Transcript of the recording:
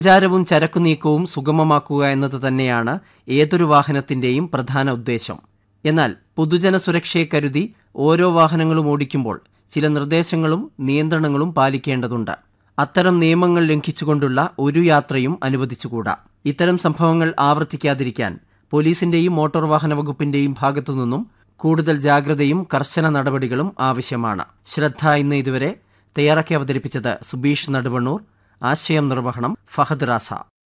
സഞ്ചാരവും ചരക്കുനീക്കവും സുഗമമാക്കുക എന്നത് തന്നെയാണ് ഏതൊരു വാഹനത്തിന്റെയും പ്രധാന ഉദ്ദേശം എന്നാൽ പൊതുജന സുരക്ഷയെ കരുതി ഓരോ വാഹനങ്ങളും ഓടിക്കുമ്പോൾ ചില നിർദ്ദേശങ്ങളും നിയന്ത്രണങ്ങളും പാലിക്കേണ്ടതുണ്ട് അത്തരം നിയമങ്ങൾ ലംഘിച്ചുകൊണ്ടുള്ള ഒരു യാത്രയും അനുവദിച്ചുകൂടാ ഇത്തരം സംഭവങ്ങൾ ആവർത്തിക്കാതിരിക്കാൻ പോലീസിന്റെയും മോട്ടോർ വാഹന വകുപ്പിന്റെയും ഭാഗത്തുനിന്നും കൂടുതൽ ജാഗ്രതയും കർശന നടപടികളും ആവശ്യമാണ് ശ്രദ്ധ ഇന്ന് ഇതുവരെ തയ്യാറാക്കി അവതരിപ്പിച്ചത് സുബീഷ് നടുവണ്ണൂർ ആശയം നിർവഹണം ഫഹദ് റാസ